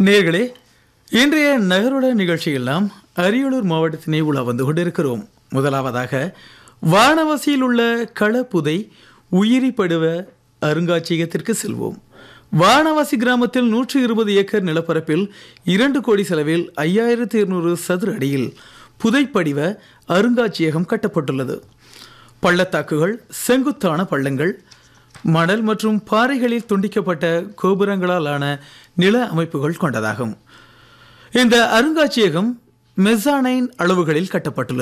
நேர்களே இன்றைய நகரோட நிகழ்ச்சியெல்லாம் அரியலூர் மாவட்டத்தினை உலா வந்து கொண்டிருக்கிறோம் முதலாவதாக வானவாசியில் உள்ள களப்புதை உயிரிப்படுவ அருங்காட்சியகத்திற்கு செல்வோம் வானவாசி கிராமத்தில் நூற்றி இருபது ஏக்கர் நிலப்பரப்பில் இரண்டு கோடி செலவில் ஐயாயிரத்தி இருநூறு சதுர அடியில் புதைப்படிவ அருங்காட்சியகம் கட்டப்பட்டுள்ளது பள்ளத்தாக்குகள் செங்குத்தான பள்ளங்கள் மணல் மற்றும் பாறைகளில் துண்டிக்கப்பட்ட கோபுரங்களால் ஆன நில அமைப்புகள் கொண்டதாகும் இந்த அருங்காட்சியகம் மெசானைன் அளவுகளில் கட்டப்பட்டுள்ளது